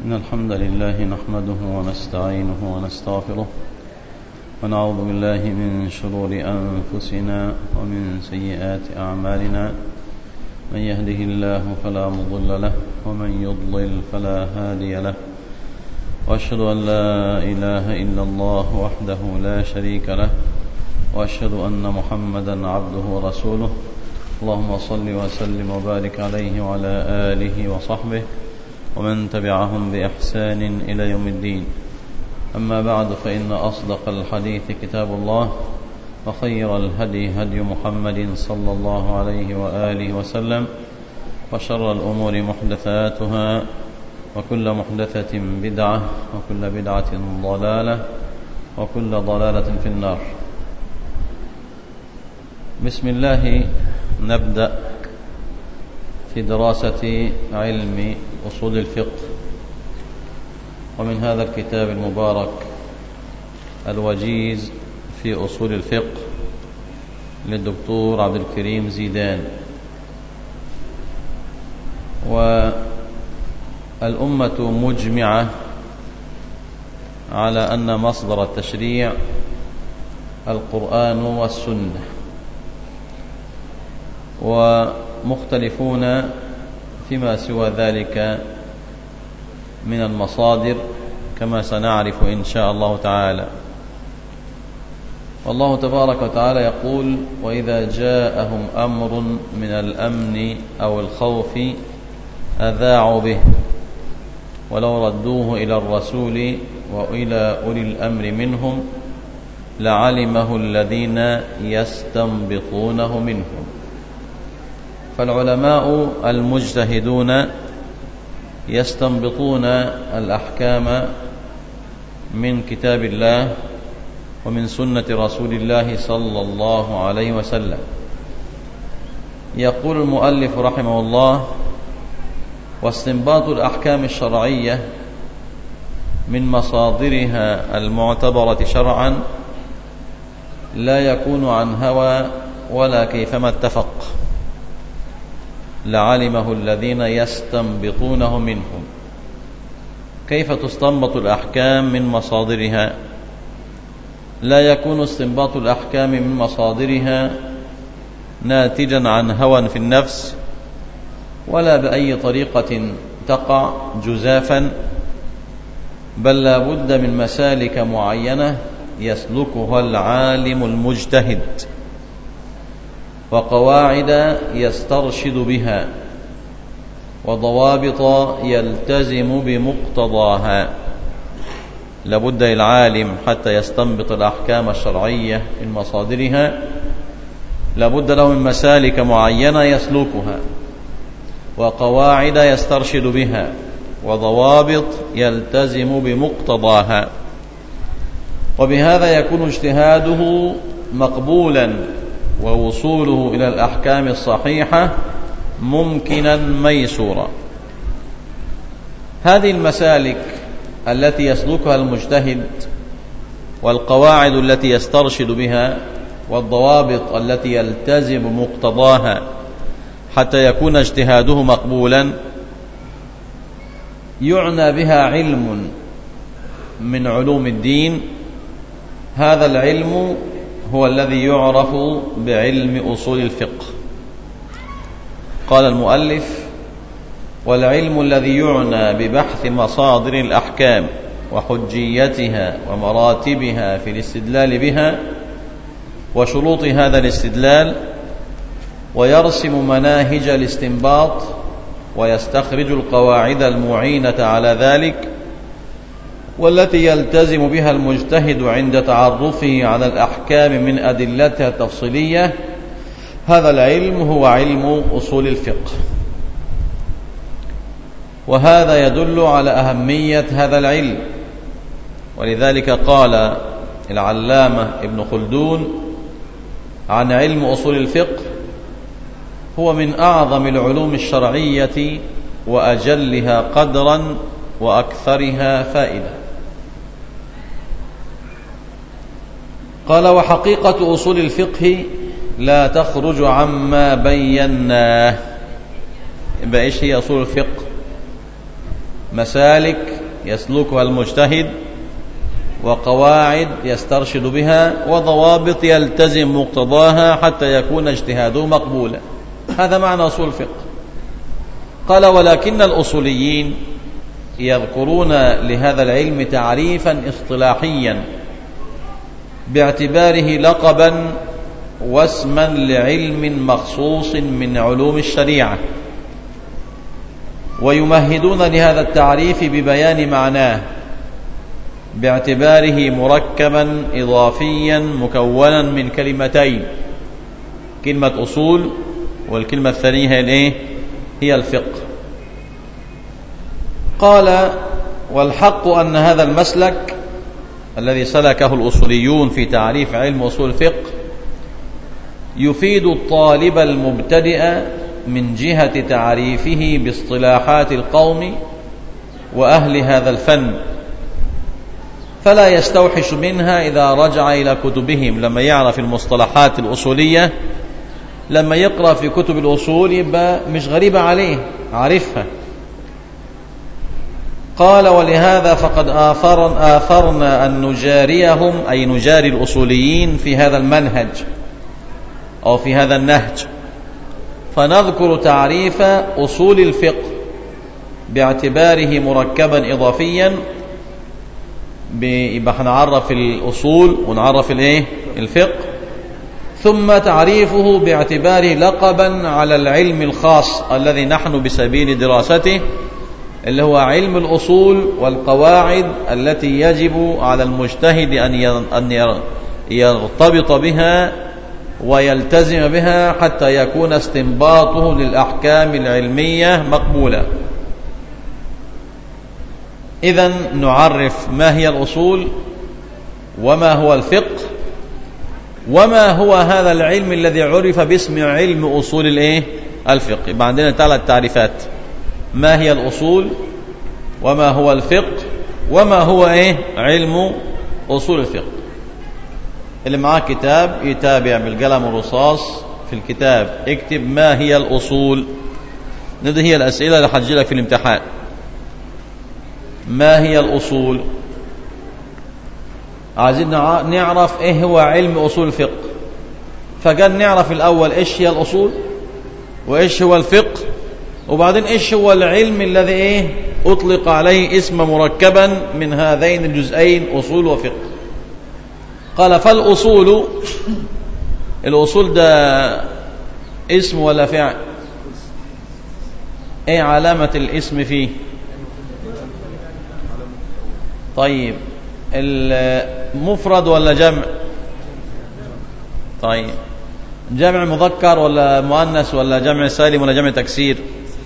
إن الحمد لله نحمده ونستعينه ونستغفره ونعوذ بالله من شرور أنفسنا ومن سيئات أعمالنا من يهده الله فلا مضل له ومن يضلل فلا هادي له وأشهد أن لا إله إلا الله وحده لا شريك له وأشهد أن محمدا عبده ورسوله اللهم صل وسلم وبارك عليه وعلى آله وصحبه ومن تبعهم بإحسان إلى يوم الدين أما بعد فإن أصدق الحديث كتاب الله وخير الهدي هدي محمد صلى الله عليه وآله وسلم وشر الأمور محدثاتها وكل محدثة بدعة وكل بدعة ضلالة وكل ضلالة في النار بسم الله نبدأ في دراسة علم أصول الفقه ومن هذا الكتاب المبارك الوجيز في أصول الفقه للدكتور عبد الكريم زيدان والأمة مجمعة على أن مصدر التشريع القرآن والسنة ومختلفون فيما سوى ذلك من المصادر كما سنعرف إن شاء الله تعالى والله تبارك وتعالى يقول وإذا جاءهم أمر من الأمن أو الخوف أذاعوا به ولو ردوه إلى الرسول وإلى أولي الأمر منهم لعلمه الذين يستنبطونه منهم فالعلماء المجتهدون يستنبطون الأحكام من كتاب الله ومن سنة رسول الله صلى الله عليه وسلم يقول المؤلف رحمه الله واستنباط الأحكام الشرعية من مصادرها المعتبرة شرعا لا يكون عن هوى ولا كيفما اتفق لعلمه الذين يستنبطونه منهم كيف تستنبط الأحكام من مصادرها لا يكون استنباط الأحكام من مصادرها ناتجا عن هوى في النفس ولا بأي طريقة تقع جزافا بل لا بد من مسالك معينة يسلكها العالم المجتهد وقواعد يسترشد بها وضوابط يلتزم بمقتضاها لابد العالم حتى يستنبط الأحكام الشرعية من مصادرها لابد له من مسالك معينة يسلكها وقواعد يسترشد بها وضوابط يلتزم بمقتضاها وبهذا يكون اجتهاده مقبولا ووصوله إلى الأحكام الصحيحة ممكنا ميسورا هذه المسالك التي يسلكها المجتهد والقواعد التي يسترشد بها والضوابط التي يلتزم مقتضاها حتى يكون اجتهاده مقبولا يعنى بها علم من علوم الدين هذا العلم هو الذي يعرف بعلم أصول الفقه قال المؤلف والعلم الذي يعنى ببحث مصادر الأحكام وحجيتها ومراتبها في الاستدلال بها وشروط هذا الاستدلال ويرسم مناهج الاستنباط ويستخرج القواعد المعينة على ذلك والتي يلتزم بها المجتهد عند تعرفه على الأحكام من أدلتها التفصيلية هذا العلم هو علم أصول الفقه وهذا يدل على أهمية هذا العلم ولذلك قال العلامة ابن خلدون عن علم أصول الفقه هو من أعظم العلوم الشرعية وأجلها قدرا وأكثرها فائدة قال وحقيقة أصول الفقه لا تخرج عما بيناه يبقى إيش هي أصول الفقه مسالك يسلكها المجتهد وقواعد يسترشد بها وضوابط يلتزم مقتضاها حتى يكون اجتهاده مقبولا هذا معنى أصول الفقه قال ولكن الأصوليين يذكرون لهذا العلم تعريفا اصطلاحيا باعتباره لقبا واسما لعلم مخصوص من علوم الشريعة ويمهدون لهذا التعريف ببيان معناه باعتباره مركبا إضافيا مكونا من كلمتين كلمة أصول والكلمة الثانية هي الايه هي الفقه قال والحق أن هذا المسلك الذي سلكه الأصوليون في تعريف علم أصول الفقه يفيد الطالب المبتدئ من جهة تعريفه باصطلاحات القوم وأهل هذا الفن فلا يستوحش منها إذا رجع إلى كتبهم لما يعرف المصطلحات الأصولية لما يقرأ في كتب الأصول يبقى مش غريبة عليه عارفها قال ولهذا فقد آثرن آثرنا أن نجاريهم أي نجاري الأصوليين في هذا المنهج أو في هذا النهج فنذكر تعريف أصول الفقه باعتباره مركبا إضافيا يبقى هنعرف الأصول ونعرف الايه الفقه ثم تعريفه باعتباره لقبا على العلم الخاص الذي نحن بسبيل دراسته اللي هو علم الأصول والقواعد التي يجب على المجتهد أن يرتبط بها ويلتزم بها حتى يكون استنباطه للأحكام العلمية مقبولة إذا نعرف ما هي الأصول وما هو الفقه وما هو هذا العلم الذي عرف باسم علم أصول الإيه؟ الفقه يبقى عندنا ثلاث تعريفات ما هي الأصول وما هو الفقه وما هو إيه؟ علم أصول الفقه اللي معاه كتاب يتابع بالقلم الرصاص في الكتاب اكتب ما هي الأصول هذه هي الأسئلة اللي حتجي في الامتحان ما هي الأصول عايزين نعرف ايه هو علم أصول الفقه فقال نعرف الأول ايش هي الأصول وايش هو الفقه وبعدين ايش هو العلم الذي ايه أطلق عليه اسم مركبا من هذين الجزئين أصول وفقه قال فالأصول الأصول ده اسم ولا فعل ايه علامة الاسم فيه طيب المفرد ولا جمع طيب جمع مذكر ولا مؤنث ولا جمع سالم ولا جمع تكسير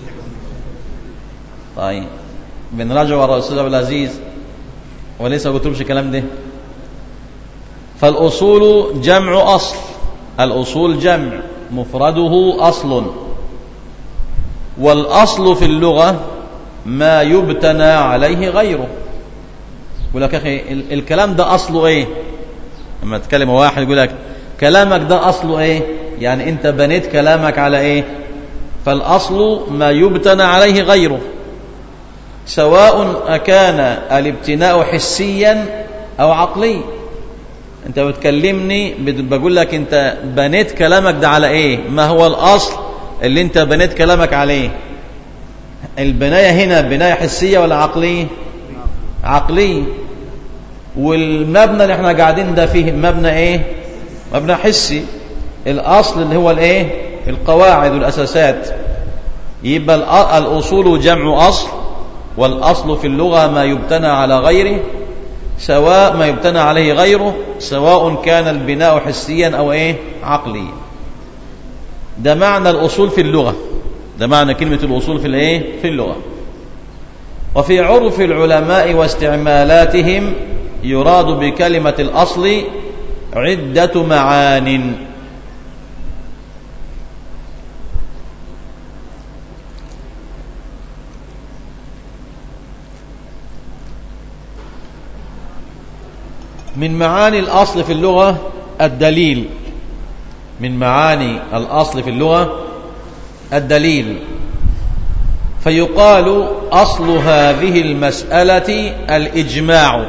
طيب بنراجع ورا الاستاذ عبد العزيز ولسه قلت لهمش الكلام ده فالاصول جمع اصل الاصول جمع مفرده اصل والاصل في اللغه ما يبتنى عليه غيره يقول لك يا اخي الكلام ده اصله ايه لما تكلم واحد يقول لك كلامك ده اصله ايه يعني انت بنيت كلامك على ايه فالاصل ما يبتنى عليه غيره سواء أكان الابتناء حسيا أو عقلي أنت بتكلمني بقول لك أنت بنيت كلامك ده على إيه ما هو الأصل اللي أنت بنيت كلامك عليه البناية هنا بناية حسية ولا عقلية عقلية والمبنى اللي احنا قاعدين ده فيه مبنى ايه مبنى حسي الاصل اللي هو الايه القواعد والاساسات يبقى الاصول جمع اصل والاصل في اللغه ما يبتنى على غيره سواء ما يبتنى عليه غيره سواء كان البناء حسيا او ايه عقليا ده معنى الاصول في اللغه ده معنى كلمه الاصول في الايه في اللغه وفي عرف العلماء واستعمالاتهم يراد بكلمة الأصل عدة معان من معاني الأصل في اللغة الدليل من معاني الأصل في اللغة الدليل فيقال أصل هذه المسألة الإجماع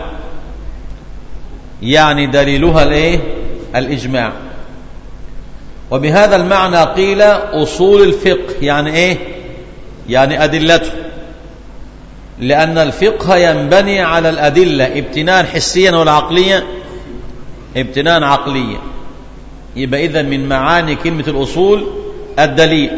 يعني دليلها الايه الإجماع وبهذا المعنى قيل أصول الفقه يعني ايه يعني أدلته لأن الفقه ينبني على الأدلة ابتناء حسيا ولا عقليا ابتناء عقليا يبقى إذا من معاني كلمة الأصول الدليل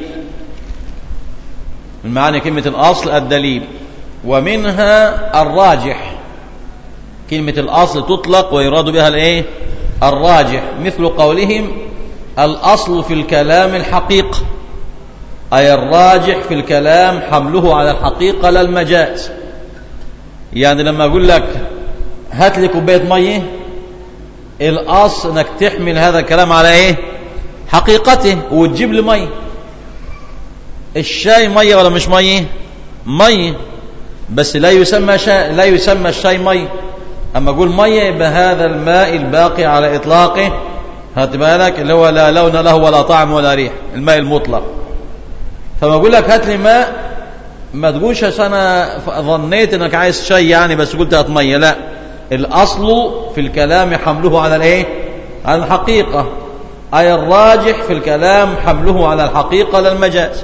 من معاني كلمة الأصل الدليل ومنها الراجح كلمة الأصل تطلق ويراد بها الإيه؟ الراجح مثل قولهم الأصل في الكلام الحقيقة أي الراجح في الكلام حمله على الحقيقة لا المجاز يعني لما أقول لك هات لي كوباية مية الأصل أنك تحمل هذا الكلام على إيه حقيقته وتجيب لي مية الشاي مية ولا مش مية مية بس لا يسمى شاي لا يسمى الشاي مية أما أقول مية يبقى هذا الماء الباقي على إطلاقه هات بالك اللي هو لا لون له ولا طعم ولا ريح الماء المطلق فما أقول لك هات لي ماء ما تقولش أنا ظنيت أنك عايز شاي يعني بس قلت هات مية لا الأصل في الكلام حمله على الإيه على الحقيقة أي الراجح في الكلام حمله على الحقيقة لا المجاز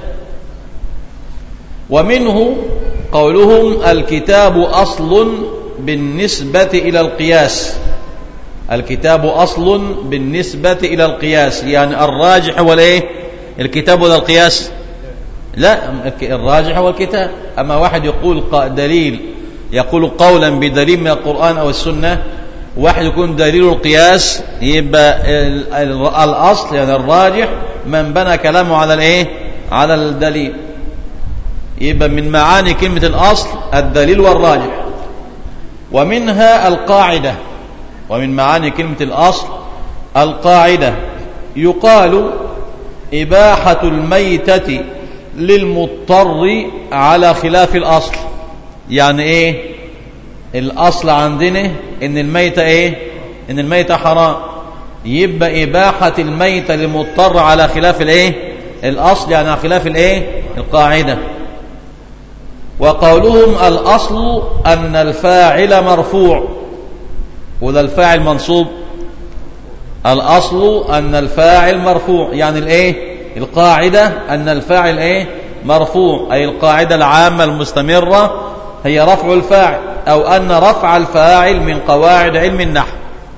ومنه قولهم الكتاب أصل بالنسبة إلى القياس الكتاب أصل بالنسبة إلى القياس يعني الراجح هو الايه الكتاب ولا القياس لا الراجح هو الكتاب أما واحد يقول دليل يقول قولا بدليل من القرآن أو السنة واحد يكون دليل القياس يبقى الأصل يعني الراجح من بنى كلامه على الايه على الدليل يبقى من معاني كلمة الأصل الدليل والراجح ومنها القاعدة ومن معاني كلمة الأصل القاعدة يقال إباحة الميتة للمضطر على خلاف الأصل يعني إيه الأصل عندنا إن الميتة إيه إن الميتة حرام يبقى إباحة الميتة للمضطر على خلاف الإيه الأصل يعني على خلاف الإيه القاعدة وقولهم الأصل أن الفاعل مرفوع وذا الفاعل منصوب الأصل أن الفاعل مرفوع يعني الإيه القاعدة أن الفاعل إيه مرفوع أي القاعدة العامة المستمرة هي رفع الفاعل أو أن رفع الفاعل من قواعد علم النحو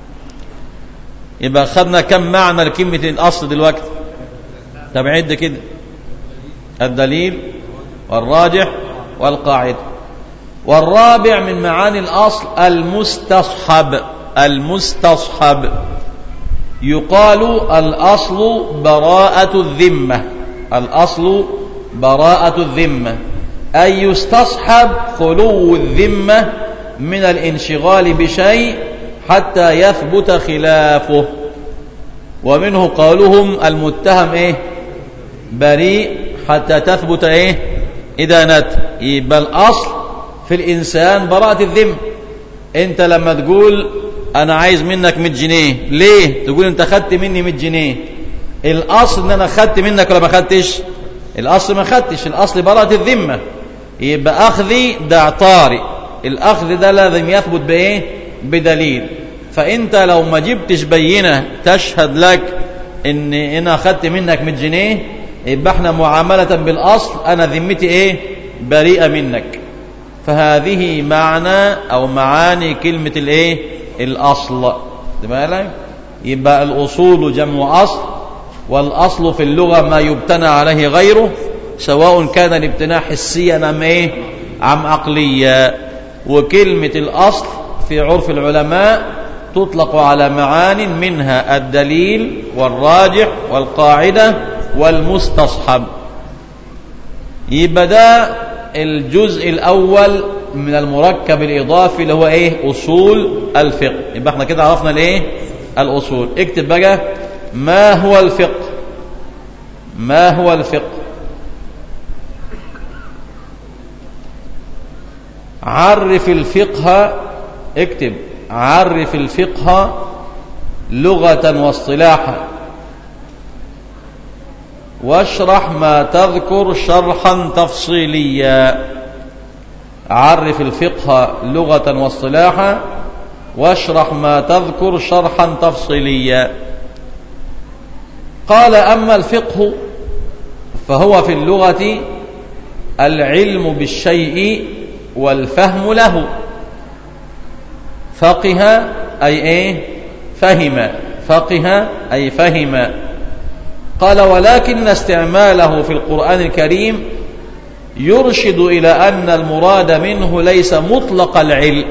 يبقى خدنا كم معنى لكلمة الأصل دلوقتي طب عد كده الدليل والراجح والقاعدة والرابع من معاني الأصل المستصحب المستصحب يقال الأصل براءة الذمة الأصل براءة الذمة أي يستصحب خلو الذمة من الانشغال بشيء حتى يثبت خلافه ومنه قولهم المتهم ايه بريء حتى تثبت ايه إدانته يبقى الأصل في الإنسان براءة الذمة أنت لما تقول أنا عايز منك 100 جنيه ليه تقول أنت خدت مني 100 جنيه الأصل أن أنا خدت منك ولا ما خدتش الأصل ما خدتش الأصل براءة الذمة يبقى أخذي ده اعطاري الأخذ ده لازم يثبت بإيه بدليل فأنت لو ما جبتش بينة تشهد لك ان انا اخذت منك 100 جنيه يبقى احنا معاملة بالاصل انا ذمتي ايه بريئة منك فهذه معنى او معاني كلمة الايه الاصل بالك يبقى الاصول جمع اصل والاصل في اللغة ما يبتنى عليه غيره سواء كان الابتناء حسيا ام ايه ام عقليا وكلمة الاصل في عرف العلماء تطلق على معان منها الدليل والراجح والقاعدة والمستصحب يبقى ده الجزء الأول من المركب الإضافي اللي هو إيه أصول الفقه يبقى احنا كده عرفنا الإيه الأصول اكتب بقى ما هو الفقه ما هو الفقه عرف الفقه اكتب عرف الفقه لغة واصطلاحا واشرح ما تذكر شرحا تفصيليا عرف الفقه لغة واصطلاحا واشرح ما تذكر شرحا تفصيليا قال أما الفقه فهو في اللغة العلم بالشيء والفهم له فقه أي إيه فهم فقه أي فهم قال ولكن استعماله في القرآن الكريم يرشد إلى أن المراد منه ليس مطلق العلم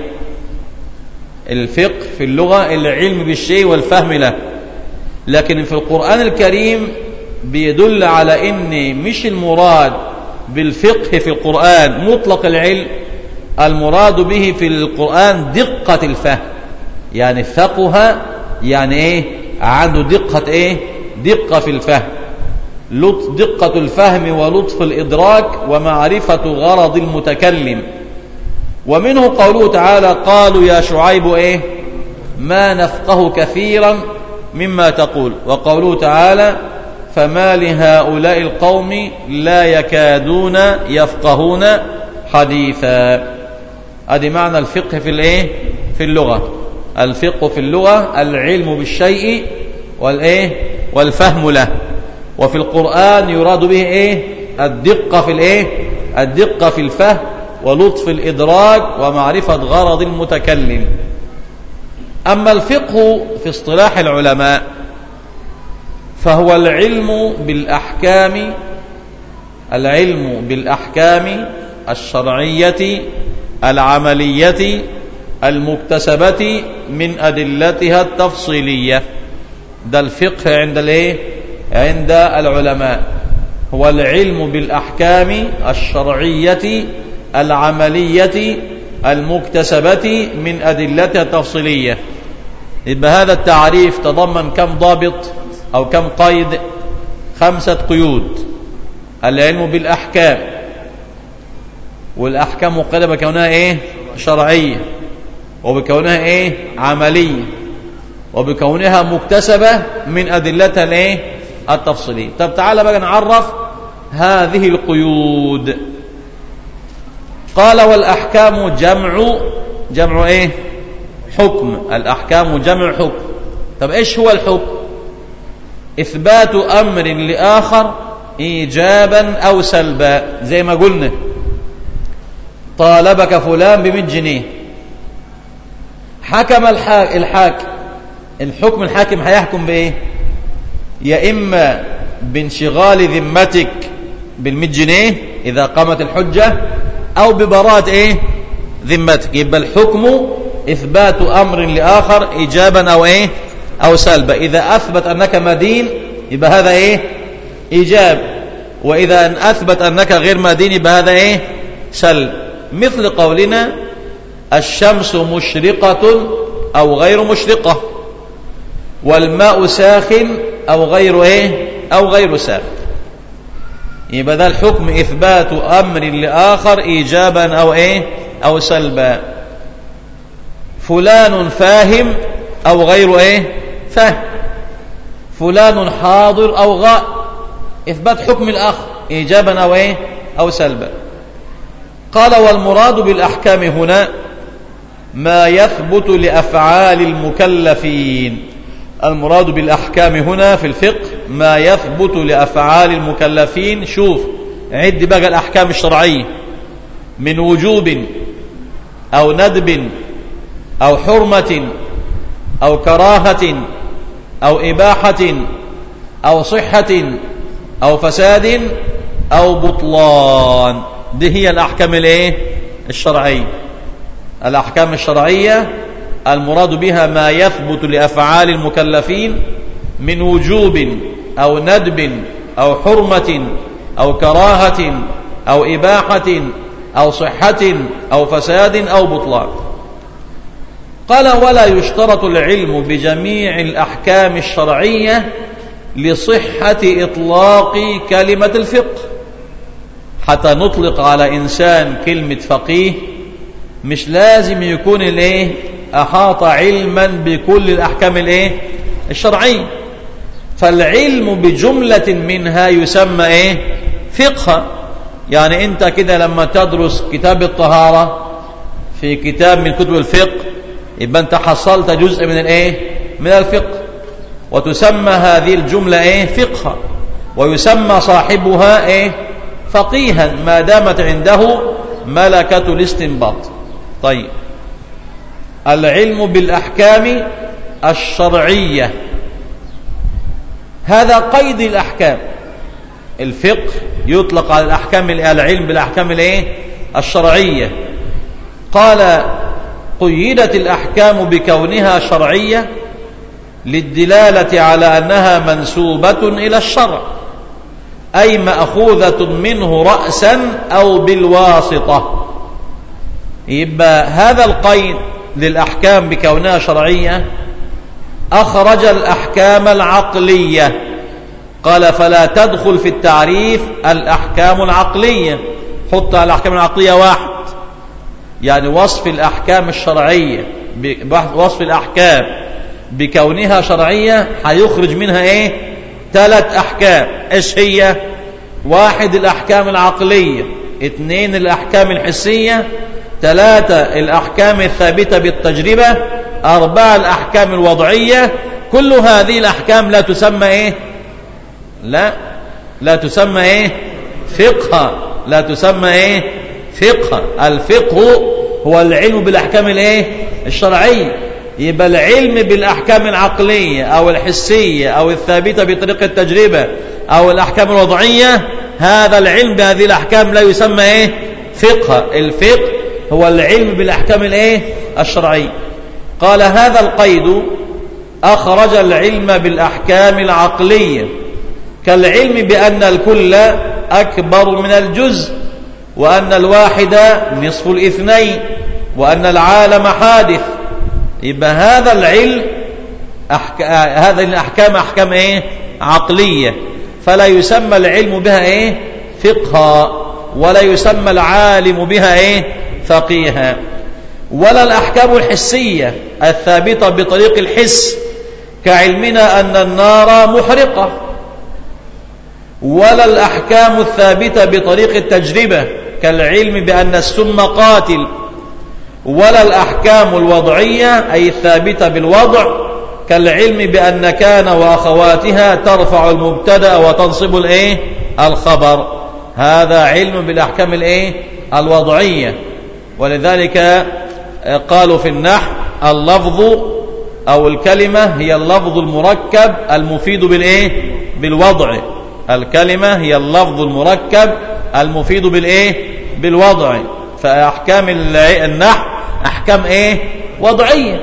الفقه في اللغة العلم بالشيء والفهم له لكن في القرآن الكريم بيدل على ان مش المراد بالفقه في القرآن مطلق العلم المراد به في القرآن دقة الفهم يعني فقه يعني ايه عنده دقة ايه دقة في الفهم دقة الفهم ولطف الإدراك ومعرفة غرض المتكلم ومنه قوله تعالى قالوا يا شعيب ايه ما نفقه كثيرا مما تقول وقوله تعالى فما لهؤلاء القوم لا يكادون يفقهون حديثا هذه معنى الفقه في الايه في اللغة الفقه في اللغة العلم بالشيء والايه والفهم له وفي القرآن يراد به ايه الدقة في الايه الدقة في الفهم ولطف الإدراك ومعرفة غرض المتكلم أما الفقه في اصطلاح العلماء فهو العلم بالأحكام العلم بالأحكام الشرعية العملية المكتسبة من أدلتها التفصيلية ده الفقه عند الايه عند العلماء هو العلم بالأحكام الشرعية العملية المكتسبة من أدلتها التفصيلية يبقى هذا التعريف تضمن كم ضابط أو كم قيد خمسة قيود العلم بالأحكام والأحكام مقيدة بكونها إيه شرعية وبكونها إيه عملية وبكونها مكتسبة من أدلتها الإيه التفصيلية طب تعالى بقى نعرف هذه القيود قال والأحكام جمع جمع إيه حكم الأحكام جمع حكم طب إيش هو الحكم إثبات أمر لآخر إيجابا أو سلبا زي ما قلنا طالبك فلان بمئة جنيه حكم الحاكم الحكم الحاكم هيحكم بإيه يا إما بانشغال ذمتك بالمئة جنيه إذا قامت الحجة أو ببراءة إيه ذمتك يبقى الحكم إثبات أمر لآخر إيجابا أو إيه أو سلبا إذا أثبت أنك مدين يبقى هذا إيه إيجاب وإذا أن أثبت أنك غير مدين يبقى هذا إيه سلب مثل قولنا الشمس مشرقة أو غير مشرقة والماء ساخن أو غير إيه أو غير ساخن يبقى ده الحكم إثبات أمر لآخر إيجابا أو إيه أو سلبا فلان فاهم أو غير إيه فهم فلان حاضر أو غائب إثبات حكم الآخر إيجابا أو إيه أو سلبا قال والمراد بالأحكام هنا ما يثبت لأفعال المكلفين المراد بالأحكام هنا في الفقه ما يثبت لأفعال المكلفين شوف عد بقى الأحكام الشرعية من وجوب أو ندب أو حرمة أو كراهة أو إباحة أو صحة أو فساد أو بطلان دي هي الأحكام الايه الشرعية الأحكام الشرعية المراد بها ما يثبت لأفعال المكلفين من وجوب أو ندب أو حرمة أو كراهة أو إباحة أو صحة أو فساد أو بطلان قال ولا يشترط العلم بجميع الأحكام الشرعية لصحة إطلاق كلمة الفقه حتى نطلق على إنسان كلمة فقيه مش لازم يكون الايه أحاط علما بكل الأحكام الايه الشرعية فالعلم بجملة منها يسمى ايه فقه يعني انت كده لما تدرس كتاب الطهارة في كتاب من كتب الفقه يبقى انت حصلت جزء من الايه من الفقه وتسمى هذه الجملة ايه فقها ويسمى صاحبها ايه فقيها ما دامت عنده ملكة الاستنباط طيب العلم بالأحكام الشرعية هذا قيد الأحكام الفقه يطلق على الأحكام العلم بالأحكام الايه الشرعية قال قيدت الأحكام بكونها شرعية للدلالة على أنها منسوبة إلى الشرع أي مأخوذة منه رأسا أو بالواسطة يبقى هذا القيد للأحكام بكونها شرعية أخرج الأحكام العقلية قال فلا تدخل في التعريف الأحكام العقلية حط على الأحكام العقلية واحد يعني وصف الأحكام الشرعية وصف الأحكام بكونها شرعية هيخرج منها ايه ثلاث أحكام ايش هي واحد الأحكام العقلية اثنين الأحكام الحسية ثلاثة الأحكام الثابتة بالتجربة أربعة الأحكام الوضعية كل هذه الأحكام لا تسمى إيه لا لا تسمى إيه فقه لا تسمى إيه فقه الفقه هو العلم بالأحكام الإيه الشرعية يبقى العلم بالأحكام العقلية أو الحسية أو الثابتة بطريقة التجربة أو الأحكام الوضعية هذا العلم بهذه الأحكام لا يسمى إيه فقه الفقه هو العلم بالأحكام الإيه الشرعية قال هذا القيد أخرج العلم بالأحكام العقلية كالعلم بأن الكل أكبر من الجزء وأن الواحد نصف الاثنين وأن العالم حادث يبقى هذا العلم أحك... هذه الأحكام أحكام إيه عقلية فلا يسمى العلم بها إيه فقها ولا يسمى العالم بها إيه فقيها ولا الأحكام الحسية الثابتة بطريق الحس كعلمنا أن النار محرقة ولا الأحكام الثابتة بطريق التجربة كالعلم بأن السم قاتل ولا الأحكام الوضعية أي الثابتة بالوضع كالعلم بأن كان وأخواتها ترفع المبتدا وتنصب الإيه الخبر هذا علم بالأحكام الإيه الوضعية ولذلك قالوا في النحو اللفظ أو الكلمة هي اللفظ المركب المفيد بالإيه بالوضع الكلمة هي اللفظ المركب المفيد بالإيه بالوضع فأحكام النحو أحكام إيه وضعية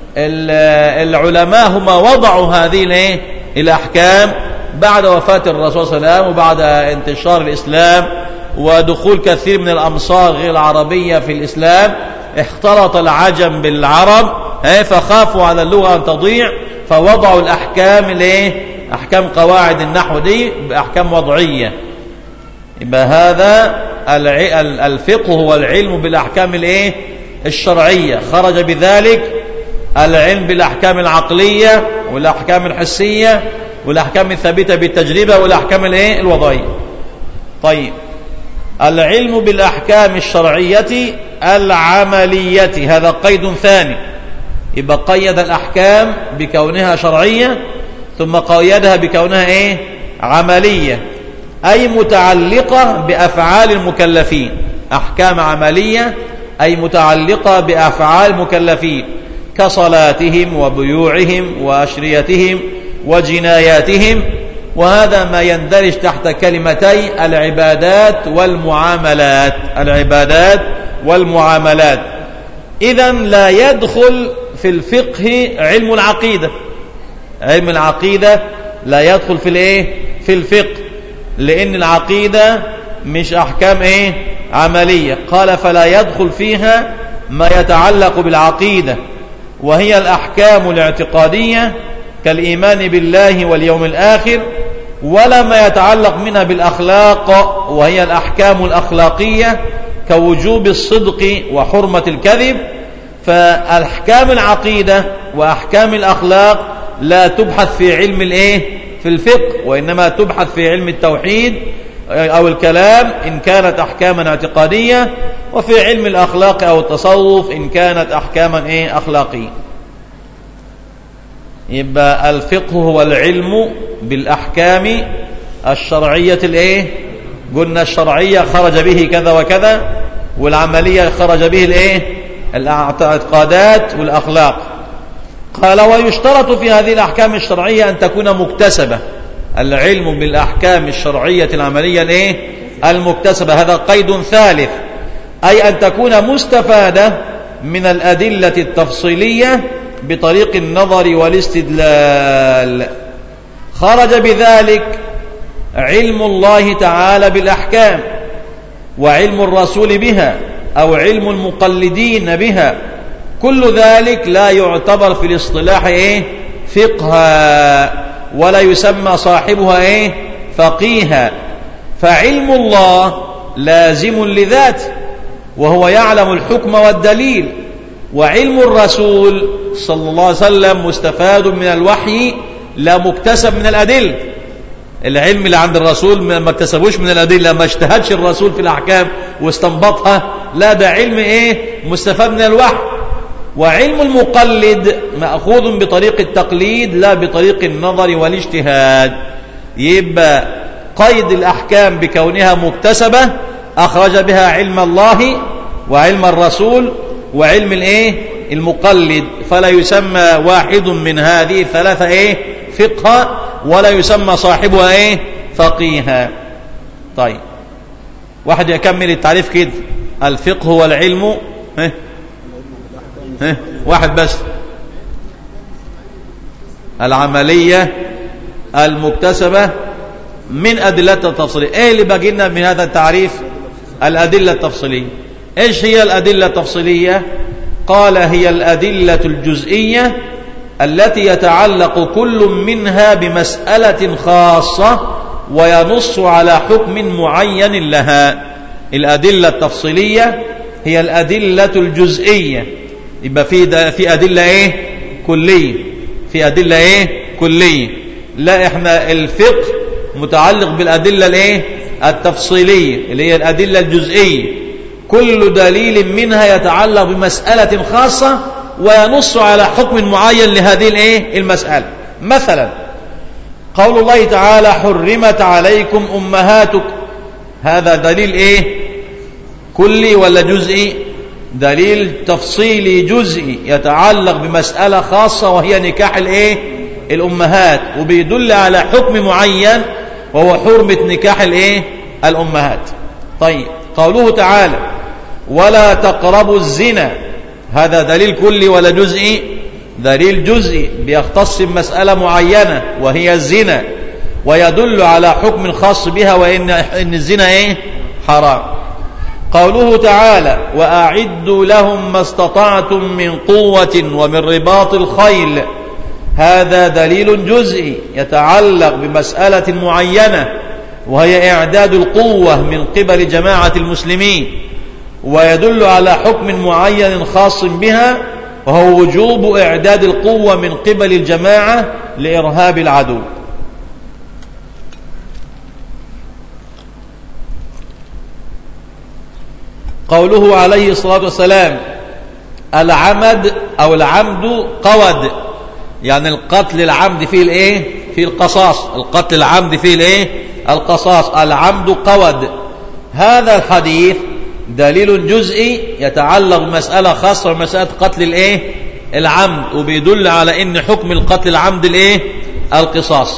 العلماء هم وضعوا هذه الإيه الأحكام بعد وفاة الرسول صلى الله عليه وسلم وبعد انتشار الإسلام ودخول كثير من الأمصار غير العربية في الإسلام اختلط العجم بالعرب فخافوا على اللغة أن تضيع فوضعوا الأحكام الايه أحكام قواعد النحو دي بأحكام وضعية يبقى هذا الفقه هو العلم بالأحكام الايه الشرعية خرج بذلك العلم بالأحكام العقلية والأحكام الحسية والأحكام الثابتة بالتجربة والأحكام الايه الوضعية طيب العلم بالأحكام الشرعية العملية هذا قيد ثاني يبقى قيد الأحكام بكونها شرعية ثم قيدها بكونها ايه عملية أي متعلقة بأفعال المكلفين أحكام عملية أي متعلقة بأفعال المكلفين كصلاتهم وبيوعهم وأشريتهم وجناياتهم وهذا ما يندرج تحت كلمتي العبادات والمعاملات العبادات والمعاملات إذا لا يدخل في الفقه علم العقيدة علم العقيدة لا يدخل في الايه في الفقه لأن العقيدة مش أحكام ايه عملية قال فلا يدخل فيها ما يتعلق بالعقيدة وهي الأحكام الاعتقادية كالإيمان بالله واليوم الآخر ولا ما يتعلق منها بالأخلاق وهي الأحكام الأخلاقية كوجوب الصدق وحرمة الكذب فالأحكام العقيدة وأحكام الأخلاق لا تبحث في علم الايه في الفقه وإنما تبحث في علم التوحيد أو الكلام إن كانت أحكاما اعتقادية وفي علم الأخلاق أو التصوف إن كانت أحكاما إيه أخلاقية يبقى الفقه هو العلم بالأحكام الشرعية الإيه قلنا الشرعية خرج به كذا وكذا والعملية خرج به الإيه الاعتقادات والأخلاق قال ويشترط في هذه الأحكام الشرعية أن تكون مكتسبة العلم بالأحكام الشرعية العملية الإيه؟ المكتسبة هذا قيد ثالث أي أن تكون مستفادة من الأدلة التفصيلية بطريق النظر والاستدلال خرج بذلك علم الله تعالى بالأحكام وعلم الرسول بها أو علم المقلدين بها كل ذلك لا يعتبر في الاصطلاح إيه فقها ولا يسمى صاحبها إيه فقيها فعلم الله لازم لذات وهو يعلم الحكم والدليل وعلم الرسول صلى الله عليه وسلم مستفاد من الوحي لا مكتسب من الأدلة العلم اللي عند الرسول ما اكتسبوش من الأدلة ما اجتهدش الرسول في الأحكام واستنبطها لا ده علم إيه مستفاد من الوحي وعلم المقلد مأخوذ بطريق التقليد لا بطريق النظر والاجتهاد يبقى قيد الأحكام بكونها مكتسبة أخرج بها علم الله وعلم الرسول وعلم الايه المقلد فلا يسمى واحد من هذه الثلاثة ايه فقها ولا يسمى صاحبها ايه فقيها طيب واحد يكمل التعريف كده الفقه هو العلم اه اه واحد بس العملية المكتسبة من أدلة التفصيلية ايه اللي باقي لنا من هذا التعريف الأدلة التفصيلية ايش هي الأدلة التفصيلية قال هي الأدلة الجزئية التي يتعلق كل منها بمسألة خاصة وينص على حكم معين لها الأدلة التفصيلية هي الأدلة الجزئية يبقى في في أدلة إيه كلية في أدلة إيه كلية لا إحنا الفقه متعلق بالأدلة الإيه التفصيلية اللي هي الأدلة الجزئية كل دليل منها يتعلق بمسألة خاصة وينص على حكم معين لهذه الايه المسألة مثلا قول الله تعالى حرمت عليكم أمهاتك هذا دليل ايه كلي ولا جزئي دليل تفصيلي جزئي يتعلق بمسألة خاصة وهي نكاح الايه الأمهات وبيدل على حكم معين وهو حرمة نكاح الايه الأمهات طيب قوله تعالى ولا تقربوا الزنا هذا دليل كلي ولا جزئي دليل جزئي بيختص بمسألة معينة وهي الزنا ويدل على حكم خاص بها وإن إن الزنا إيه حرام قوله تعالى وأعدوا لهم ما استطعتم من قوة ومن رباط الخيل هذا دليل جزئي يتعلق بمسألة معينة وهي إعداد القوة من قبل جماعة المسلمين ويدل على حكم معين خاص بها وهو وجوب إعداد القوة من قبل الجماعة لإرهاب العدو قوله عليه الصلاة والسلام العمد أو العمد قود يعني القتل العمد فيه الايه فيه القصاص القتل العمد فيه الايه القصاص العمد قود هذا الحديث دليل جزئي يتعلق بمسألة خاصة بمسألة قتل الايه العمد وبيدل على ان حكم القتل العمد الايه القصاص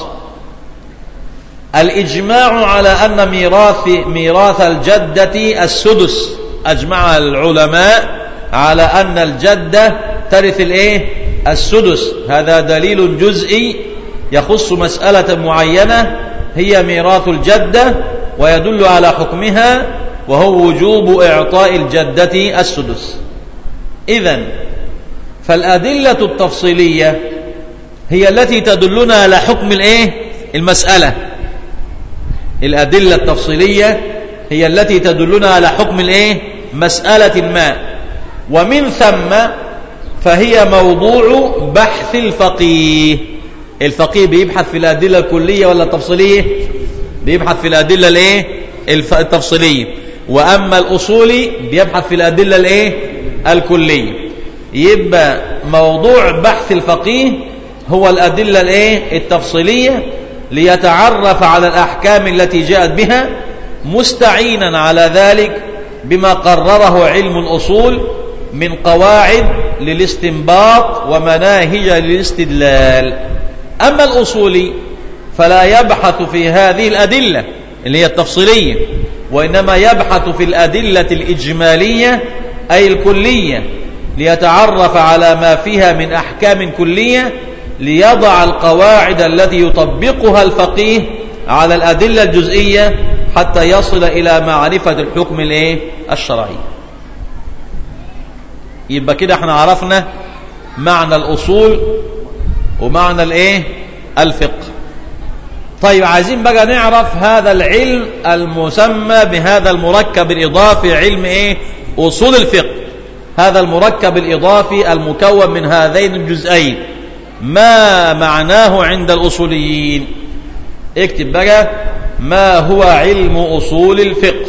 الإجماع على أن ميراث ميراث الجدة السدس أجمع العلماء على أن الجدة ترث الايه السدس هذا دليل جزئي يخص مسألة معينة هي ميراث الجدة ويدل على حكمها وهو وجوب إعطاء الجدة السدس إذا فالأدلة التفصيلية هي التي تدلنا على حكم الإيه؟ المسألة الأدلة التفصيلية هي التي تدلنا على حكم الإيه؟ مسألة ما ومن ثم فهي موضوع بحث الفقيه الفقيه بيبحث في الأدلة الكلية ولا التفصيلية بيبحث في الأدلة الإيه؟ التفصيلية وأما الأصولي بيبحث في الأدلة الإيه الكلية يبقى موضوع بحث الفقيه هو الأدلة الإيه التفصيلية ليتعرف على الأحكام التي جاءت بها مستعينا على ذلك بما قرره علم الأصول من قواعد للاستنباط ومناهج للاستدلال أما الأصولي فلا يبحث في هذه الأدلة اللي هي التفصيلية وإنما يبحث في الأدلة الإجمالية أي الكلية ليتعرف على ما فيها من أحكام كلية ليضع القواعد التي يطبقها الفقيه على الأدلة الجزئية حتى يصل إلى معرفة الحكم الايه الشرعي يبقى كده احنا عرفنا معنى الأصول ومعنى الايه الفقه طيب عايزين بقى نعرف هذا العلم المسمى بهذا المركب الإضافي علم ايه أصول الفقه هذا المركب الإضافي المكون من هذين الجزئين ما معناه عند الأصوليين اكتب بقى ما هو علم أصول الفقه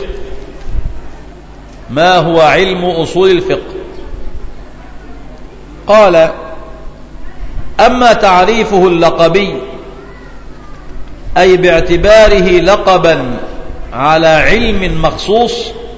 ما هو علم أصول الفقه قال أما تعريفه اللقبي أي باعتباره لقبا على علم مخصوص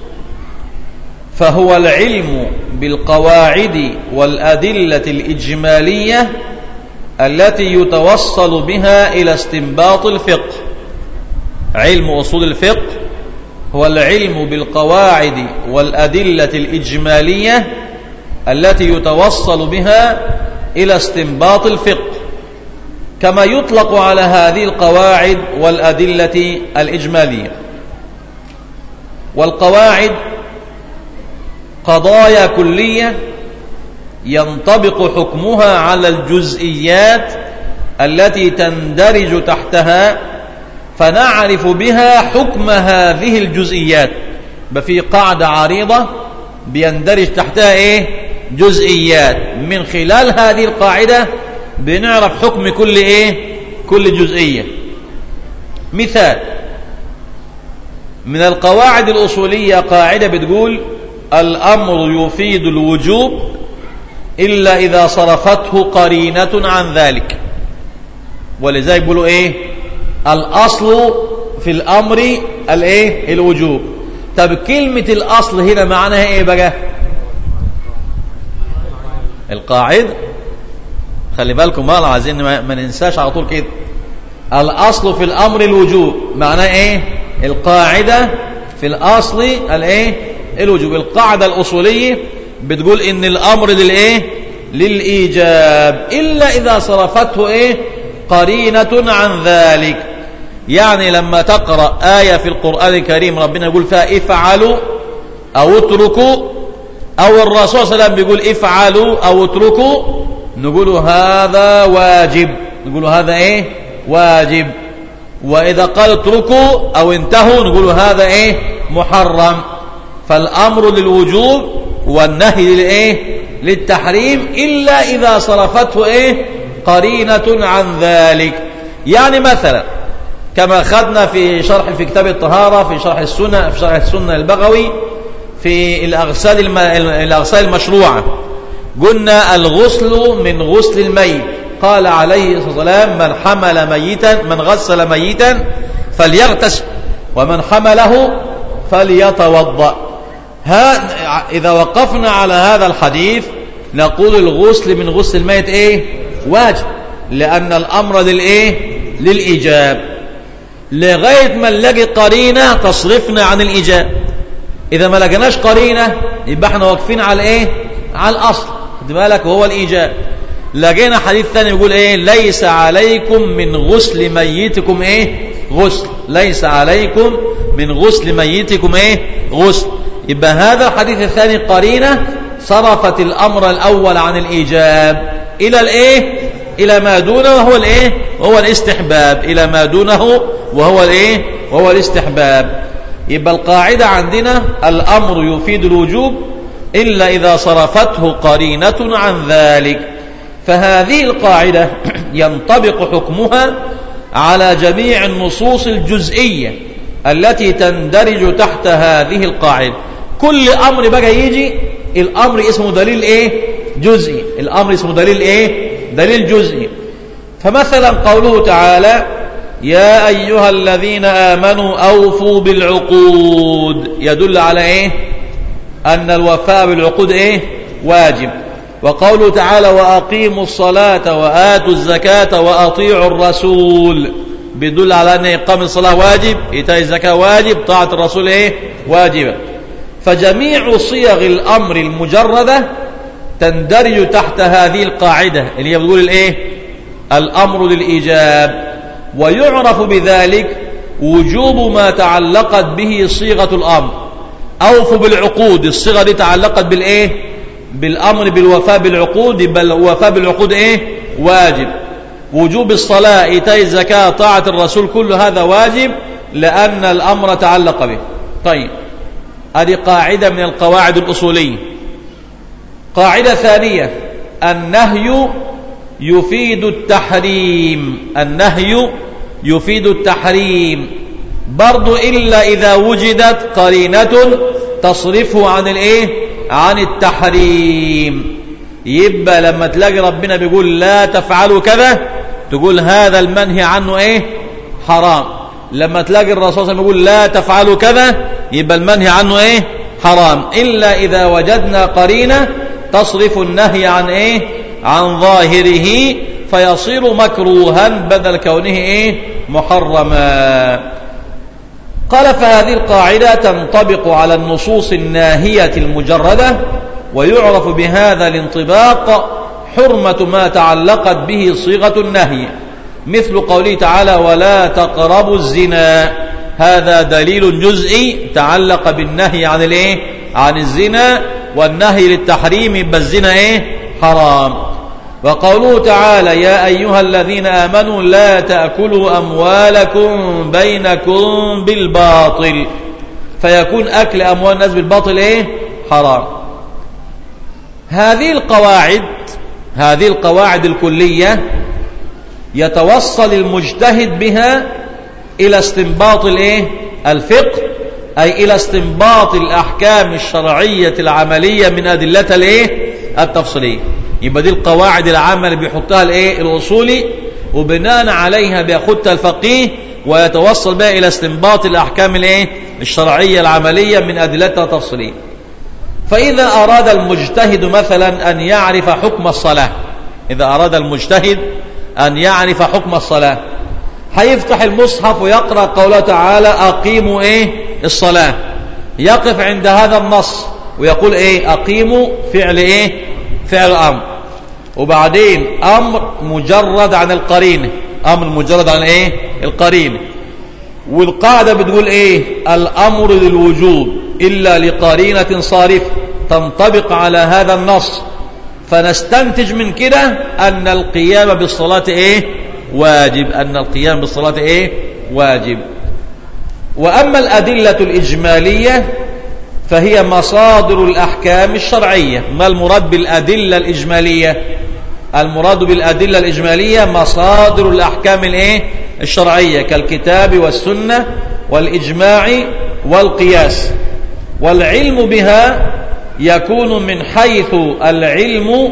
فهو العلم بالقواعد والأدلة الإجمالية التي يتوصل بها إلى استنباط الفقه علم أصول الفقه هو العلم بالقواعد والأدلة الإجمالية التي يتوصل بها إلى استنباط الفقه كما يطلق على هذه القواعد والأدلة الإجمالية والقواعد قضايا كلية ينطبق حكمها على الجزئيات التي تندرج تحتها فنعرف بها حكم هذه الجزئيات بفي قاعدة عريضة بيندرج تحتها ايه جزئيات من خلال هذه القاعدة بنعرف حكم كل ايه كل جزئية مثال من القواعد الأصولية قاعدة بتقول الأمر يفيد الوجوب إلا إذا صرفته قرينة عن ذلك ولذلك بيقولوا إيه الأصل في الأمر الإيه الوجوب طب كلمة الأصل هنا معناها إيه بقى القاعدة خلي بالكم بقى عايزين ما ننساش على طول كده الأصل في الأمر الوجوب معناه إيه القاعدة في الأصل الإيه الوجوب القاعدة الأصولية بتقول إن الأمر للإيه للإيجاب إلا إذا صرفته إيه قرينة عن ذلك يعني لما تقرأ آية في القرآن الكريم ربنا يقول فيها افعلوا أو اتركوا أو الرسول صلى الله عليه وسلم بيقول افعلوا أو اتركوا نقول هذا واجب نقول هذا ايه واجب وإذا قال اتركوا أو انتهوا نقول هذا ايه محرم فالأمر للوجوب والنهي للايه للتحريم إلا إذا صرفته ايه قرينة عن ذلك يعني مثلا كما خدنا في شرح في كتاب الطهارة في شرح السنة في شرح السنة البغوي في الأغسال الم... الأغسال المشروعة قلنا الغسل من غسل الميت قال عليه الصلاة والسلام من حمل ميتا من غسل ميتا فليغتسل ومن حمله فليتوضأ ها إذا وقفنا على هذا الحديث نقول الغسل من غسل الميت إيه واجب لأن الأمر للإيه للإيجاب لغاية ما نلاقي قرينة تصرفنا عن الإيجاب إذا ما لقيناش قرينة يبقى احنا واقفين على إيه على الأصل خد بالك وهو الإيجاب لقينا حديث ثاني يقول إيه ليس عليكم من غسل ميتكم إيه غسل ليس عليكم من غسل ميتكم إيه غسل يبقى هذا الحديث الثاني قرينة صرفت الأمر الأول عن الإيجاب إلى الإيه إلى ما دونه وهو الإيه وهو الاستحباب إلى ما دونه وهو الإيه وهو الاستحباب يبقى القاعدة عندنا الأمر يفيد الوجوب إلا إذا صرفته قرينة عن ذلك فهذه القاعدة ينطبق حكمها على جميع النصوص الجزئية التي تندرج تحت هذه القاعدة كل أمر بقى يجي الأمر اسمه دليل إيه جزئي الأمر اسمه دليل إيه دليل جزئي فمثلا قوله تعالى يا أيها الذين آمنوا أوفوا بالعقود يدل على إيه أن الوفاء بالعقود إيه واجب وقوله تعالى وأقيموا الصلاة وآتوا الزكاة وأطيعوا الرسول بيدل على أن إقام الصلاة واجب إيتاء الزكاة واجب طاعة الرسول إيه واجبة فجميع صيغ الأمر المجردة تندرج تحت هذه القاعدة اللي هي بتقول الإيه الأمر للإيجاب ويعرف بذلك وجوب ما تعلقت به صيغة الأمر أوفوا بالعقود الصيغة دي تعلقت بالإيه بالأمر بالوفاء بالعقود بل الوفاء بالعقود إيه واجب وجوب الصلاة إيتاء الزكاة طاعة الرسول كل هذا واجب لأن الأمر تعلق به طيب هذه قاعدة من القواعد الأصولية قاعدة ثانية النهي يفيد التحريم النهي يفيد التحريم برضو إلا إذا وجدت قرينة تصرفه عن الإيه عن التحريم يبقى لما تلاقي ربنا بيقول لا تفعلوا كذا تقول هذا المنهي عنه ايه حرام لما تلاقي الرسول صلى الله عليه وسلم يقول لا تفعلوا كذا يبقى المنهي عنه ايه حرام إلا إذا وجدنا قرينة تصرف النهي عن ايه عن ظاهره فيصير مكروها بدل كونه ايه محرما قال فهذه القاعدة تنطبق على النصوص الناهية المجردة ويعرف بهذا الانطباق حرمة ما تعلقت به صيغة النهي مثل قوله تعالى ولا تقربوا الزنا هذا دليل جزئي تعلق بالنهي عن الايه عن الزنا والنهي للتحريم بالزنا ايه حرام وقوله تعالى يا أيها الذين آمنوا لا تأكلوا أموالكم بينكم بالباطل فيكون أكل أموال الناس بالباطل إيه حرام هذه القواعد هذه القواعد الكلية يتوصل المجتهد بها إلى استنباط الإيه الفقه أي إلى استنباط الأحكام الشرعية العملية من أدلتها الإيه التفصيلية يبقى دي القواعد العامة اللي بيحطها الايه الاصولي وبناء عليها بياخدها الفقيه ويتوصل بها الى استنباط الاحكام الايه الشرعية العملية من ادلتها تفصيلية فاذا اراد المجتهد مثلا ان يعرف حكم الصلاة اذا اراد المجتهد ان يعرف حكم الصلاة هيفتح المصحف ويقرأ قوله تعالى اقيموا ايه الصلاة يقف عند هذا النص ويقول ايه اقيموا فعل ايه فعل امر وبعدين امر مجرد عن القرينه امر مجرد عن ايه القرينه والقاعده بتقول ايه الامر للوجوب الا لقرينه صارفه تنطبق على هذا النص فنستنتج من كده ان القيام بالصلاه ايه واجب ان القيام بالصلاه ايه واجب واما الادله الاجماليه فهي مصادر الأحكام الشرعية ما المراد بالأدلة الإجمالية المراد بالأدلة الإجمالية مصادر الأحكام الإيه؟ الشرعية كالكتاب والسنة والإجماع والقياس والعلم بها يكون من حيث العلم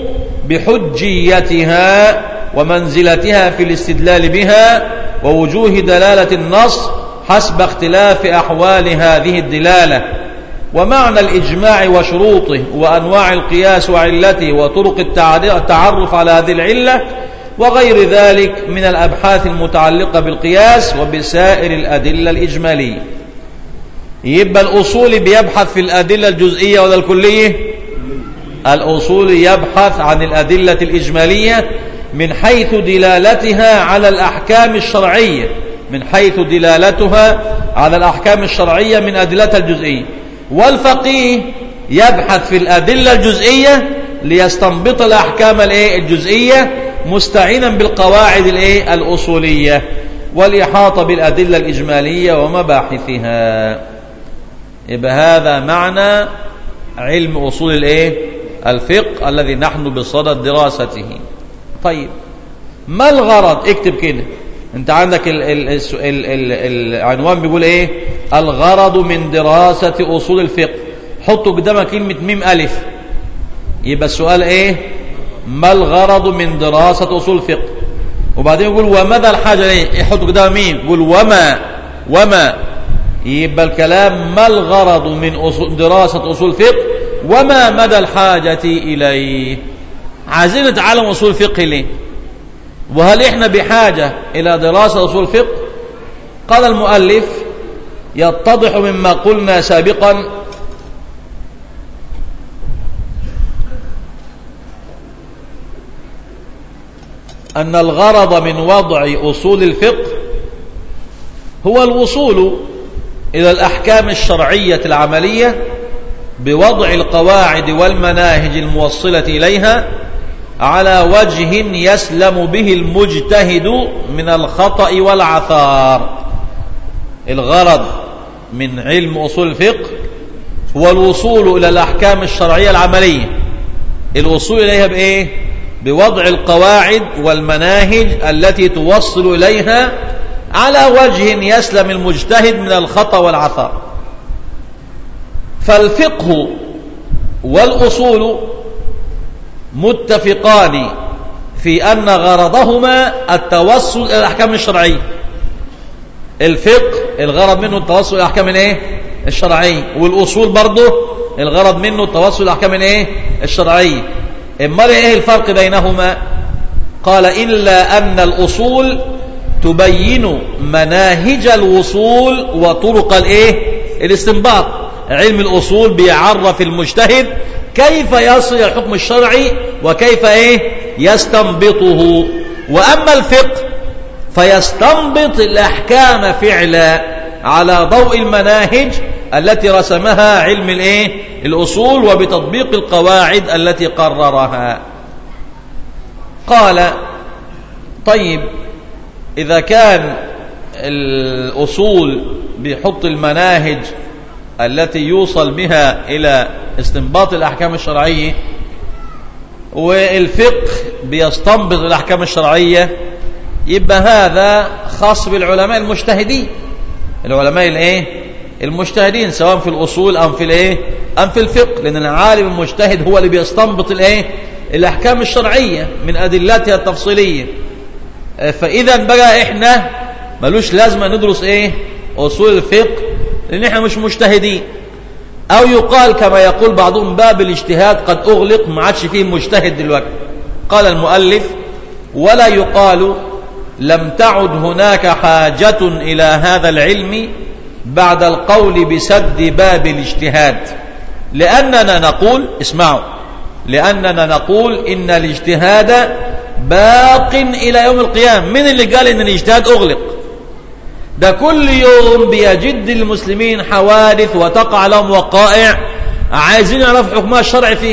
بحجيتها ومنزلتها في الاستدلال بها ووجوه دلالة النص حسب اختلاف أحوال هذه الدلالة ومعنى الإجماع وشروطه وأنواع القياس وعلته وطرق التعرف على هذه العلة وغير ذلك من الأبحاث المتعلقة بالقياس وبسائر الأدلة الإجمالية يبقى الأصول بيبحث في الأدلة الجزئية ولا الكلية الأصول يبحث عن الأدلة الإجمالية من حيث دلالتها على الأحكام الشرعية من حيث دلالتها على الأحكام الشرعية من أدلتها الجزئية والفقيه يبحث في الأدلة الجزئية ليستنبط الأحكام الجزئية مستعينا بالقواعد الأصولية والإحاطة بالأدلة الإجمالية ومباحثها يبقى هذا معنى علم أصول الإيه؟ الفقه الذي نحن بصدد دراسته طيب ما الغرض اكتب كده انت عندك ال ال ال ال العنوان بيقول ايه الغرض من دراسة اصول الفقه حطوا قدامها كلمة ميم الف يبقى السؤال ايه ما الغرض من دراسة اصول الفقه وبعدين يقول وماذا الحاجة ليه يحطوا قدامها ميم يقول وما وما يبقى الكلام ما الغرض من أصول دراسة أصول الفقه وما مدى الحاجة إليه عايزين نتعلم أصول الفقه ليه وهل إحنا بحاجة إلى دراسة أصول الفقه قال المؤلف يتضح مما قلنا سابقا أن الغرض من وضع أصول الفقه هو الوصول إلى الأحكام الشرعية العملية بوضع القواعد والمناهج الموصلة إليها على وجه يسلم به المجتهد من الخطأ والعثار الغرض من علم أصول الفقه هو الوصول إلى الأحكام الشرعية العملية الوصول إليها بإيه؟ بوضع القواعد والمناهج التي توصل إليها على وجه يسلم المجتهد من الخطأ والعثار فالفقه والأصول متفقان في أن غرضهما التوصل إلى الأحكام الشرعية الفقه الغرض منه التوصل إلى الأحكام الايه الشرعية والأصول برضه الغرض منه التوصل إلى الأحكام الايه الشرعية امال ايه الفرق بينهما قال إلا أن الأصول تبين مناهج الوصول وطرق الايه الاستنباط علم الأصول بيعرف المجتهد كيف يصل إلى الحكم الشرعي وكيف ايه يستنبطه وأما الفقه فيستنبط الأحكام فعلا على ضوء المناهج التي رسمها علم الايه الأصول وبتطبيق القواعد التي قررها قال طيب إذا كان الأصول بيحط المناهج التي يوصل بها إلى استنباط الأحكام الشرعية والفقه بيستنبط الأحكام الشرعية يبقى هذا خاص بالعلماء المجتهدين العلماء الايه المجتهدين سواء في الأصول أم في الايه أم في الفقه لأن العالم المجتهد هو اللي بيستنبط الايه الأحكام الشرعية من أدلتها التفصيلية فإذا بقى إحنا ملوش لازمة ندرس إيه أصول الفقه لأن إحنا مش مجتهدين أو يقال كما يقول بعضهم باب الاجتهاد قد أغلق ما عادش فيه مجتهد دلوقتي قال المؤلف ولا يقال لم تعد هناك حاجة إلى هذا العلم بعد القول بسد باب الاجتهاد لأننا نقول اسمعوا لأننا نقول إن الاجتهاد باق إلى يوم القيامة من اللي قال إن الاجتهاد أغلق ده كل يوم بيجد المسلمين حوادث وتقع لهم وقائع عايزين يعرفوا حكمها الشرعي فيه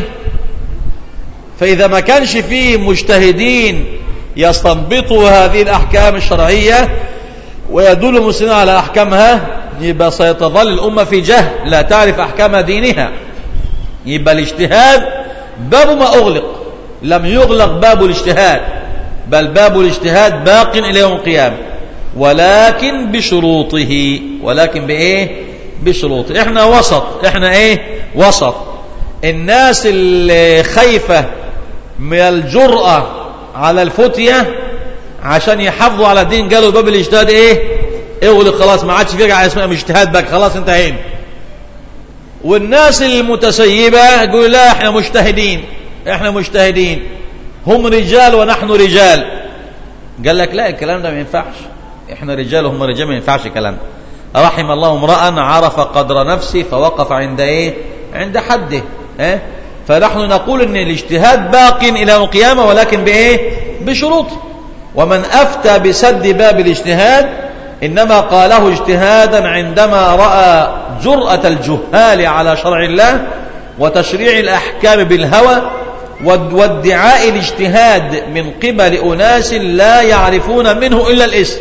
فإذا ما كانش فيه مجتهدين يستنبطوا هذه الأحكام الشرعية ويدل المسلمين على أحكامها يبقى سيتظل الأمة في جهل لا تعرف أحكام دينها يبقى الاجتهاد باب ما أغلق لم يغلق باب الاجتهاد بل باب الاجتهاد باق إلى يوم القيامة ولكن بشروطه ولكن بإيه بشروطه احنا وسط احنا ايه وسط الناس اللي خايفة من الجرأة على الفتية عشان يحافظوا على الدين قالوا باب الاجتهاد ايه اغلق خلاص ما عادش في على اسمها اجتهاد بقى خلاص انتهينا والناس المتسيبة يقول لا احنا مجتهدين احنا مجتهدين هم رجال ونحن رجال قال لك لا الكلام ده ما ينفعش احنا رجال وهم رجال ما ينفعش الكلام ده رحم الله امرأ عرف قدر نفسه فوقف عند ايه عند حده اه؟ فنحن نقول ان الاجتهاد باق الى يوم القيامه ولكن بايه بشروط ومن افتى بسد باب الاجتهاد انما قاله اجتهادا عندما راى جراه الجهال على شرع الله وتشريع الاحكام بالهوى وادعاء الاجتهاد من قبل اناس لا يعرفون منه الا الاسم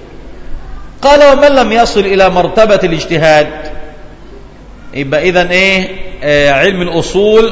قال ومن لم يصل الى مرتبه الاجتهاد يبقى اذا ايه آه علم الاصول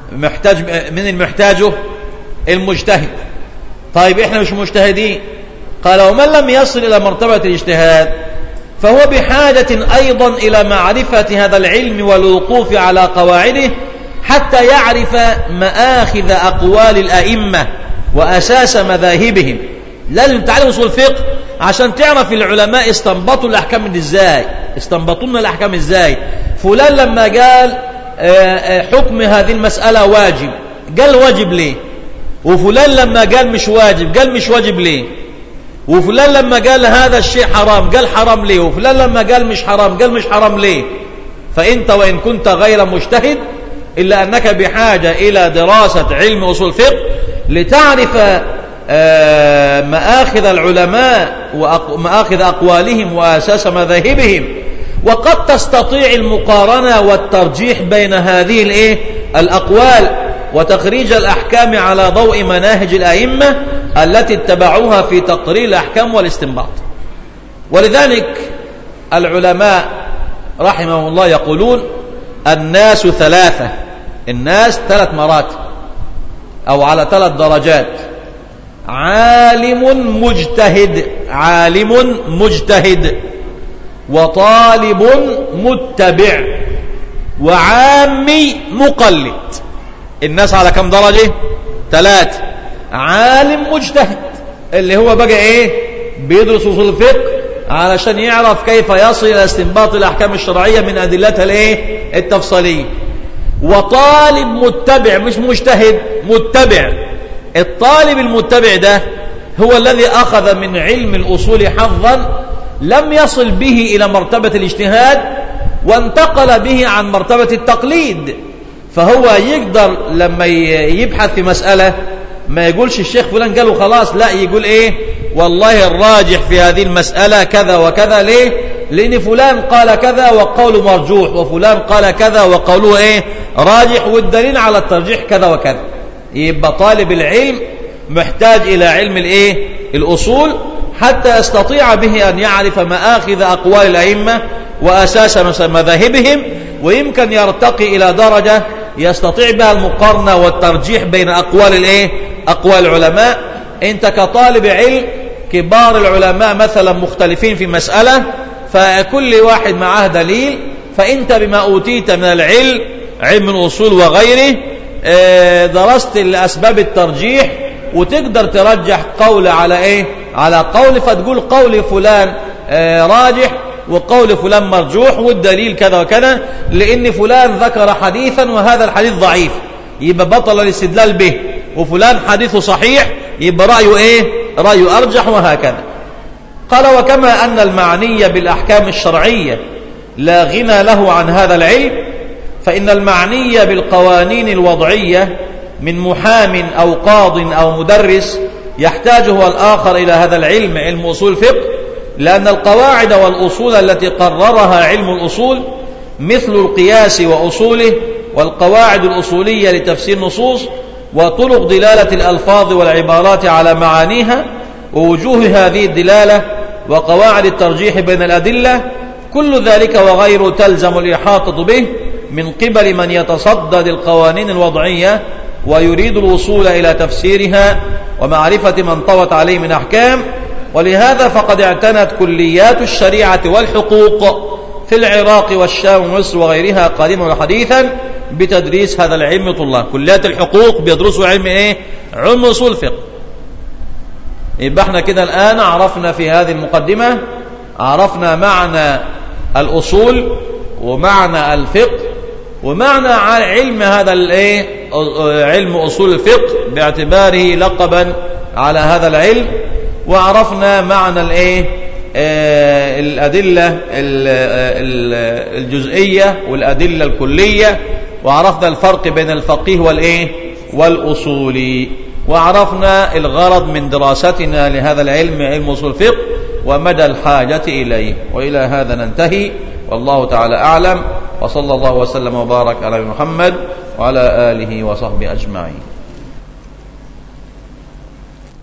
محتاج من المحتاجه المجتهد طيب احنا مش مجتهدين قال ومن لم يصل إلى مرتبة الاجتهاد فهو بحاجة أيضا إلى معرفة هذا العلم والوقوف على قواعده حتى يعرف مآخذ أقوال الأئمة وأساس مذاهبهم لازم تعلم أصول الفقه عشان تعرف العلماء استنبطوا الأحكام دي إزاي استنبطوا لنا الأحكام إزاي فلان لما قال حكم هذه المسألة واجب قال واجب ليه وفلان لما قال مش واجب قال مش واجب ليه وفلان لما قال هذا الشيء حرام قال حرام ليه وفلان لما قال مش حرام قال مش حرام ليه فأنت وإن كنت غير مجتهد إلا أنك بحاجة إلى دراسة علم أصول الفقه لتعرف مآخذ العلماء ومآخذ أقوالهم وأساس مذاهبهم وقد تستطيع المقارنة والترجيح بين هذه الإيه؟ الأقوال وتخريج الأحكام على ضوء مناهج الأئمة التي اتبعوها في تقرير الأحكام والاستنباط ولذلك العلماء رحمهم الله يقولون الناس ثلاثة الناس ثلاث مراتب أو على ثلاث درجات عالم مجتهد عالم مجتهد وطالب متبع وعامي مقلد الناس على كم درجة ثلاثة عالم مجتهد اللي هو بقى ايه بيدرس اصول الفقه علشان يعرف كيف يصل الى استنباط الاحكام الشرعيه من ادلتها الايه التفصيليه وطالب متبع مش مجتهد متبع الطالب المتبع ده هو الذي اخذ من علم الاصول حظا لم يصل به الى مرتبه الاجتهاد وانتقل به عن مرتبه التقليد فهو يقدر لما يبحث في مساله ما يقولش الشيخ فلان قاله خلاص لا يقول ايه والله الراجح في هذه المسألة كذا وكذا ليه لأن فلان قال كذا وقوله مرجوح وفلان قال كذا وقوله ايه راجح والدليل على الترجيح كذا وكذا يبقى طالب العلم محتاج إلى علم الايه الأصول حتى يستطيع به أن يعرف مآخذ أقوال الأئمة وأساس مذاهبهم ويمكن يرتقي إلى درجة يستطيع بها المقارنة والترجيح بين أقوال الايه أقوال العلماء أنت كطالب علم كبار العلماء مثلا مختلفين في مسألة فكل واحد معاه دليل فأنت بما أوتيت من العلم علم الأصول وغيره درست الأسباب الترجيح وتقدر ترجح قول على إيه على قول فتقول قول فلان راجح وقول فلان مرجوح والدليل كذا وكذا لأن فلان ذكر حديثا وهذا الحديث ضعيف يبقى بطل الاستدلال به وفلان حديثه صحيح يبقى رأيه ايه رأيه أرجح وهكذا قال وكما أن المعني بالأحكام الشرعية لا غنى له عن هذا العلم فإن المعني بالقوانين الوضعية من محام أو قاض أو مدرس يحتاجه الآخر إلى هذا العلم علم أصول الفقه لأن القواعد والأصول التي قررها علم الأصول مثل القياس وأصوله والقواعد الأصولية لتفسير النصوص وطرق دلالة الألفاظ والعبارات على معانيها ووجوه هذه الدلالة وقواعد الترجيح بين الأدلة كل ذلك وغيره تلزم الإحاطة به من قبل من يتصدى للقوانين الوضعية ويريد الوصول إلى تفسيرها ومعرفة من طوت عليه من أحكام ولهذا فقد اعتنت كليات الشريعة والحقوق في العراق والشام ومصر وغيرها قديما وحديثا بتدريس هذا العلم طلاب كليات الحقوق بيدرسوا علم ايه علم اصول الفقه يبقى احنا كده الان عرفنا في هذه المقدمه عرفنا معنى الاصول ومعنى الفقه ومعنى علم هذا الايه علم اصول الفقه باعتباره لقبا على هذا العلم وعرفنا معنى الايه آه الأدلة الجزئية والأدلة الكلية وعرفنا الفرق بين الفقيه والإيه والأصولي وعرفنا الغرض من دراستنا لهذا العلم علم أصول الفقه ومدى الحاجة إليه وإلى هذا ننتهي والله تعالى أعلم وصلى الله وسلم وبارك على محمد وعلى آله وصحبه أجمعين